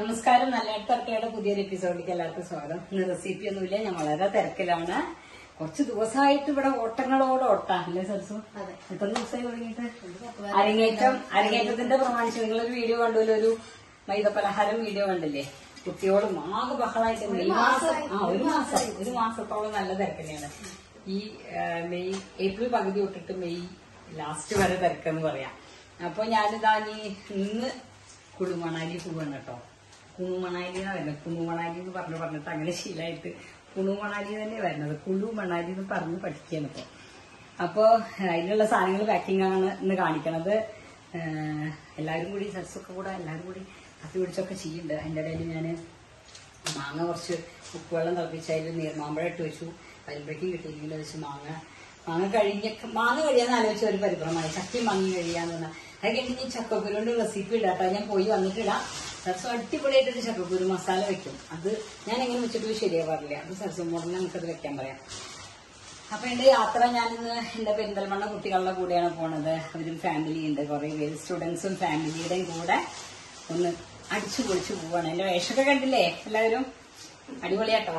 നമസ്കാരം നല്ല തർക്കയുടെ പുതിയൊരു എപ്പിസോഡിലേക്ക് എല്ലാവർക്കും സ്വാഗതം ഇന്ന് റെസിപ്പി ഒന്നുമില്ല ഞാൻ വളരെ തിരക്കിലാണ് കുറച്ച് ദിവസമായിട്ട് ഇവിടെ ഓട്ടങ്ങളോട് ഓട്ടാ അല്ലേ സരസു എത്ര ദിവസമായി തുടങ്ങിയിട്ട് അരങ്ങേറ്റം അരങ്ങേറ്റത്തിന്റെ പ്രമാണിച്ച് നിങ്ങളൊരു വീഡിയോ കണ്ടുല്ലോ ഒരു മൈദ പലഹാരം വീഡിയോ കണ്ടില്ലേ കുട്ടിയോടും ആകെ ബഹളമായിട്ട് മെയ് മാസം ആ ഒരു മാസം ഒരു മാസത്തോളം നല്ല തിരക്കന്നെയാണ് ഈ ആ, മെയ് ഏപ്രിൽ പകുതി തൊട്ടിട്ട് മെയ് ലാസ്റ്റ് വരെ തിരക്കെന്ന് പറയാം അപ്പൊ ഞാനിതാ നീ ഇന്ന് കുളുമണാലി പോവാണ് കേട്ടോ കുണുമണാലി എന്നാ വരുന്നത് കുണുമണാലി എന്ന് പറഞ്ഞു പറഞ്ഞിട്ട് അങ്ങനെ ശീലമായിട്ട് കുണുമണാലി തന്നെ വരുന്നത് കുളു മണാലി എന്ന് പറഞ്ഞ് പഠിക്കുകയാണ് ഇപ്പൊ അപ്പോ അതിനുള്ള സാധനങ്ങൾ പാക്കിംഗ് ആണ് ഇന്ന് കാണിക്കണത് ഏഹ് എല്ലാവരും കൂടി സരസൊക്കെ കൂടെ എല്ലാവരും കൂടി കത്തി പിടിച്ചൊക്കെ ചെയ്യുന്നുണ്ട് അതിന്റെ ഇടയിൽ ഞാൻ മാങ്ങ കുറച്ച് ഉപ്പുവെള്ളം തിളപ്പിച്ച് അതിൽ നീർമാമ്പഴം ഇട്ട് വെച്ചു പരിമ്പയ്ക്ക് കിട്ടിയില്ലെങ്കിൽ വെച്ച് മാങ്ങ മാങ്ങ കഴിഞ്ഞ മാങ്ങ കഴിയാന്ന് ആലോചിച്ച ഒരു പരിഭ്രമമായി ചക്കയും മാങ്ങി കഴിയാന്ന് പറഞ്ഞാൽ അത് കഴിഞ്ഞ് ഞാൻ ചക്കക്കുരുവിന്റെ റെസിപ്പി ഇടാട്ടോ ഞാൻ പോയി വന്നിട്ടിടാം സരസം അടിപൊളിയായിട്ടൊരു ചക്കക്കുരു മസാല വെക്കും അത് ഞാൻ എങ്ങനെ വെച്ചിട്ട് ശരിയാവാറില്ല അത് സരസം മുടങ്ങി നമുക്കത് വെക്കാൻ പറയാം അപ്പൊ എന്റെ യാത്ര ഞാനിന്ന് എന്റെ പെരിന്തൽമണ്ണ കുട്ടികളുടെ കൂടെയാണ് പോണത് അവരും ഫാമിലി ഉണ്ട് കുറെ പേര് സ്റ്റുഡൻസും ഫാമിലിയുടെയും കൂടെ ഒന്ന് അടിച്ചു പൊളിച്ചു പോവാണ് എന്റെ വേഷമൊക്കെ കണ്ടില്ലേ എല്ലാവരും അടിപൊളിയാട്ടോ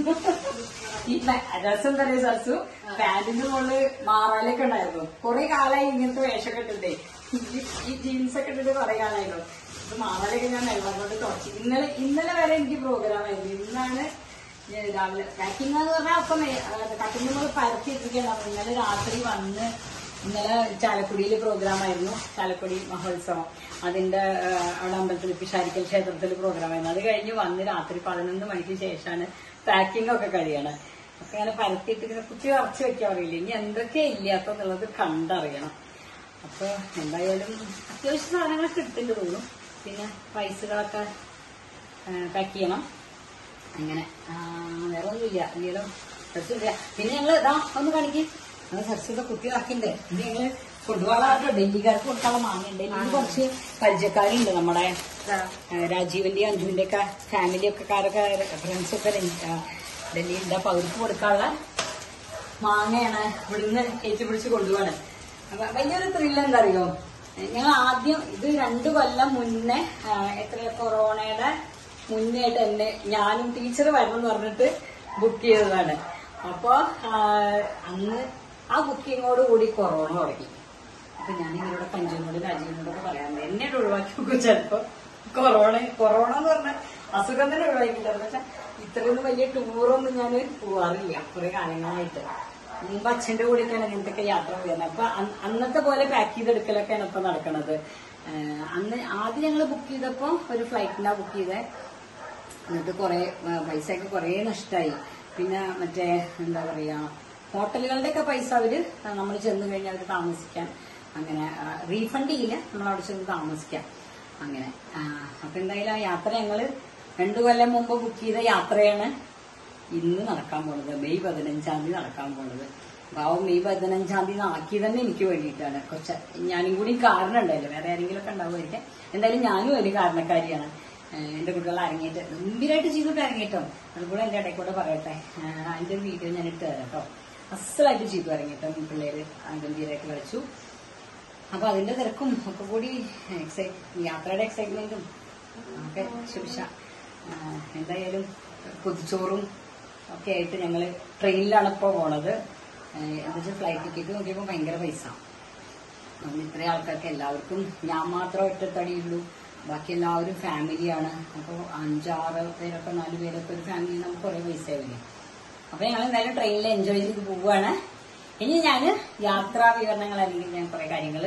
ഈ പ- രസം തന്നെ സരസു പാന്റിന്റെ മുകളിൽ മാറാലൊക്കെ ഉണ്ടായിരുന്നു കുറെ കാലമായി ഇങ്ങനത്തെ വേഷമൊക്കെ ഇട്ടിട്ടേ ഈ- ഈ ജീൻസ് ഒക്കെ ഇട്ടിട്ട് കുറെ കാലമായിരുന്നു ഇത് മാറാലൊക്കെ ഞാൻ വെള്ളം കൊണ്ട് തുടച്ചു ഇന്നലെ ഇന്നലെ വരെ എനിക്ക് പ്രോഗ്രാം ആയിരുന്നു ഇന്നാണ് ഞാൻ രാവിലെ പാക്കിംഗ് എന്ന് പറഞ്ഞാൽ അപ്പം കട്ടിന്റെ നമ്മൾ പരത്തി ഇട്ടിരിക്കണം ഇന്നലെ രാത്രി വന്ന് ഇന്നലെ ചാലക്കുടിയിൽ പ്രോഗ്രാം ആയിരുന്നു ചാലക്കുടി മഹോത്സവം അതിന്റെ ആ, അവിടെ അമ്പലത്തിൽ പിഷാരിക്കൽ ക്ഷേത്രത്തിൽ പ്രോഗ്രാം ആയിരുന്നു അത് കഴിഞ്ഞ് വന്ന് രാത്രി പതിനൊന്ന് മണിക്ക് ശേഷമാണ് പാക്കിംഗ് ഒക്കെ കഴിയണം അപ്പൊ ഇങ്ങനെ പരത്തിയിട്ട് ഇങ്ങനെ കുത്തി ഉറച്ചു വെക്കാൻ അറിയില്ല ഇനി എന്തൊക്കെ ഇല്ലാത്തെന്നുള്ളത് കണ്ടറിയണം അപ്പൊ എന്തായാലും അത്യാവശ്യം സാധനങ്ങളൊക്കെ എടുത്തിട്ട് തോന്നും പിന്നെ പൈസകളൊക്കെ പാക്ക് ചെയ്യണം അങ്ങനെ ആ, വേറെ ഒന്നുമില്ല എന്തെങ്കിലും ഡ്രസ്സില്ല പിന്നെ ഞങ്ങൾ ഇതാ ഒന്ന് കാണിക്ക് അത് സരസ്വത കുത്തി ആക്കിണ്ട് ഇത് ഞങ്ങള് കൊണ്ടുപോകാറുണ്ട് ഡൽഹിക്കാർക്ക് കൊടുക്കാനുള്ള മാങ്ങ ഡൽഹിയിൽ കുറച്ച് പരിചയക്കാരുണ്ട് നമ്മുടെ ആ, രാജീവിന്റെ അഞ്ജുവിന്റെ ഒക്കെ ഫാമിലി ഒക്കെ കാരൊക്കെ ഫ്രണ്ട്സ് ഒക്കെ ഡൽഹിയിൽ അപ്പൊ അവർക്ക് കൊടുക്കാനുള്ള മാങ്ങയാണ് ഇവിടുന്ന് ഏറ്റുപിടിച്ച് കൊണ്ടുപോവാണ് അപ്പൊ വലിയൊരു ത്രില്ല് എന്താ അറിയോ ഞങ്ങൾ ആദ്യം ഇത് രണ്ടു കൊല്ലം മുന്നേ ആ, എത്ര കൊറോണയുടെ മുന്നേ ആയിട്ട് എന്നെ ഞാനും ടീച്ചർ വരണം എന്ന് പറഞ്ഞിട്ട് ബുക്ക് ചെയ്തതാണ് അപ്പൊ ആ, അന്ന് ആ ബുക്കിങ്ങോട് കൂടി കൊറോണ തുടങ്ങി അപ്പൊ ഞാൻ ഇവരോട് പഞ്ചുവിനോട് രാജീവിനോടൊക്കെ പറയാറുണ്ട് എന്നെ ഒഴിവാക്കി നോക്കും ചിലപ്പോ കൊറോണ കൊറോണ എന്ന് പറഞ്ഞ അസുഖം തന്നെ ഒഴിവാക്കില്ല പക്ഷെ ഇത്രയൊന്നും വലിയ ടൂറൊന്നും ഞാൻ പോവാറില്ല കുറെ കാലങ്ങളായിട്ട് മുമ്പ് അച്ഛന്റെ കൂടെയൊക്കെയാണ് ഇങ്ങനത്തെ യാത്ര ചെയ്യുന്നത് അപ്പൊ അന്ന് അന്നത്തെ പോലെ പാക്ക് ചെയ്തെടുക്കലൊക്കെയാണ് ഇപ്പൊ നടക്കണത് ഏഹ് അന്ന് ആദ്യം ഞങ്ങൾ ബുക്ക് ചെയ്തപ്പോ ഒരു ഫ്ലൈറ്റിനാ ബുക്ക് ചെയ്തേ എന്നിട്ട് കുറെ പൈസയൊക്കെ കുറെ നഷ്ടമായി പിന്നെ മറ്റേ എന്താ പറയാ ഹോട്ടലുകളുടെ ഒക്കെ പൈസ അവര് നമ്മൾ ചെന്ന് കഴിഞ്ഞാൽ അവര് താമസിക്കാൻ അങ്ങനെ റീഫണ്ട് ചെയ്യില്ല നമ്മൾ അവിടെ ചെന്ന് താമസിക്കാം അങ്ങനെ ആ, അപ്പൊ എന്തായാലും ആ യാത്ര ഞങ്ങള് രണ്ടു കൊല്ലം മുമ്പ് ബുക്ക് ചെയ്ത യാത്രയാണ് ഇന്ന് നടക്കാൻ പോണത് മെയ് പതിനഞ്ചാം തീയതി നടക്കാൻ പോണത് പാവം മെയ് പതിനഞ്ചാം തീയതി ആക്കി തന്നെ എനിക്ക് വേണ്ടിയിട്ടാണ് കുറച്ച് ഞാനും കൂടി കാരണം ഉണ്ടായില്ല വേറെ ആരെങ്കിലും ഒക്കെ ഉണ്ടാവുമായിരിക്കും എന്തായാലും ഞാനും ഒരു കാരണക്കാരിയാണ് ഏഹ് എന്റെ കുട്ടികൾ അരങ്ങേറ്റം ഗംഭീരമായിട്ട് ചെയ്തിട്ട് അരങ്ങേറ്റം അതുകൂടെ എന്റെ ഇടയിൽ കൂടെ പറയട്ടെ ഏഹ് അതിന്റെ ഒരു വീഡിയോ ഞാൻ ഇട്ട് തരാം കേട്ടോ അസലായിട്ട് ചെയ്തു അരങ്ങേറ്റം പിള്ളേര് ആ ഗംഭീരമായിട്ട് കളിച്ചു അപ്പൊ അതിന്റെ തിരക്കും ഒക്കെ കൂടി എക്സൈറ്റ് യാത്രയുടെ എക്സൈറ്റ്മെന്റും ഒക്കെ ശുഭിഷ എന്തായാലും കുതിച്ചോറും ഒക്കെ ആയിട്ട് ഞങ്ങള് ട്രെയിനിലാണ് ഇപ്പോ പോണത് ഏഹ് എന്താ വെച്ചാൽ ഫ്ലൈറ്റ് ടിക്കറ്റ് നോക്കിയപ്പോൾ ഭയങ്കര പൈസ നമ്മൾ ഇത്രയും ആൾക്കാർക്ക് എല്ലാവർക്കും ഞാൻ മാത്രം ഒറ്റത്തടിയുള്ളൂ ബാക്കി എല്ലാവരും ഫാമിലിയാണ് അപ്പോൾ അഞ്ചാറ് പേരൊക്കെ നാല് പേരൊക്കെ ഒരു ഫാമിലി നമുക്ക് കുറേ പൈസ ആവില്ലേ അപ്പൊ ഞങ്ങൾ എന്തായാലും ട്രെയിനിൽ എൻജോയ് ചെയ്ത് പോവുകയാണ് ഇനി ഞാൻ യാത്രാ വിവരണങ്ങൾ അല്ലെങ്കിൽ ഞാൻ കുറെ കാര്യങ്ങൾ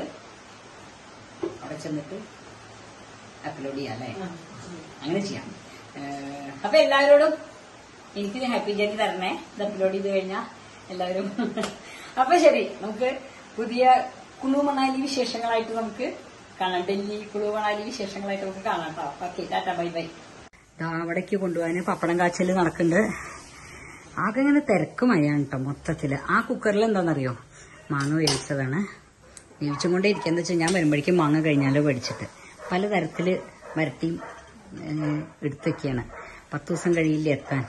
അവിടെ ചെന്നിട്ട് അപ്ലോഡ് ചെയ്യാം അല്ലേ അങ്ങനെ ചെയ്യാം ഏഹ് അപ്പൊ എല്ലാവരോടും എനിക്ക് ഹാപ്പി ജേർണി തരണേ ഇത് അപ്ലോഡ് ചെയ്ത് കഴിഞ്ഞാൽ എല്ലാവരും അപ്പൊ ശരി നമുക്ക് പുതിയ കുളു മണാലി വിശേഷങ്ങളായിട്ട് നമുക്ക് കാണാം ഡൽഹി കുളു മണാലി വിശേഷങ്ങളായിട്ട് നമുക്ക് കാണാം കേട്ടോ ഓക്കെ ടാറ്റ ബൈ ബൈ അവിടേക്ക് കൊണ്ടുപോകാൻ പപ്പടം കാച്ചല് നടക്കുന്നുണ്ട് ആകെ ഇങ്ങനെ തിരക്ക് മഴയാണ് കേട്ടോ മൊത്തത്തില് ആ കുക്കറിൽ എന്താണെന്നറിയോ മാങ്ങ വേവിച്ചതാണ് വേവിച്ചും കൊണ്ടേ ഇരിക്കുക എന്താ വെച്ചാൽ ഞാൻ വരുമ്പോഴേക്കും മാങ്ങ കഴിഞ്ഞാലോ മേടിച്ചിട്ട് പലതരത്തില് വരട്ടി ഏഹ്, എടുത്ത് വെക്കുകയാണ് പത്ത് ദിവസം കഴിയില്ല എത്താൻ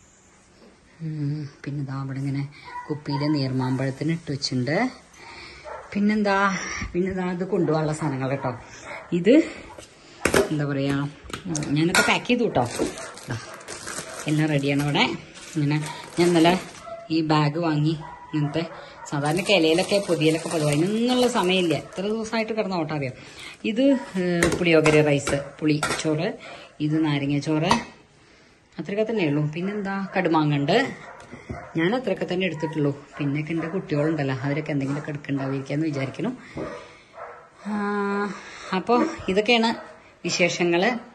ഉം, പിന്നെ ഇതാ അവിടെ ഇങ്ങനെ കുപ്പിയിലെ നീർമാമ്പഴത്തിന് ഇട്ട് വെച്ചിട്ടുണ്ട് പിന്നെന്താ പിന്നെന്താ ഇത് കൊണ്ടുപോകാനുള്ള സാധനങ്ങൾ കേട്ടോ ഇത് എന്താ പറയാ ഉം, ഞാനൊക്കെ പാക്ക് ചെയ്തു കേട്ടോ ദാ, എല്ലാം റെഡിയാണ് ഇവിടെ ഇങ്ങനെ ഞാൻ ഇന്നലെ ഈ ബാഗ് വാങ്ങി ഇങ്ങനത്തെ സാധാരണ ഇലയിലൊക്കെ പൊതിയലൊക്കെ പൊതുവെ അതിനൊന്നുള്ള സമയമില്ല എത്ര ദിവസമായിട്ട് കിടന്ന ഓട്ടം അറിയാം ഇത് ഏഹ്, പുളിയോഗര റൈസ് പുളി ചോറ് ഇത് നാരങ്ങ ചോറ് അത്രയൊക്കെ തന്നെ ഉള്ളൂ പിന്നെന്താ കടുമാങ്ങണ്ട് ഞാൻ അത്രയൊക്കെ തന്നെ എടുത്തിട്ടുള്ളൂ പിന്നെയൊക്കെ എൻ്റെ കുട്ടികളുണ്ടല്ലോ അവരൊക്കെ എന്തെങ്കിലുമൊക്കെ എടുക്കണ്ടാവുമായിരിക്കാന്ന് വിചാരിക്കുന്നു അപ്പോൾ ഇതൊക്കെയാണ് വിശേഷങ്ങൾ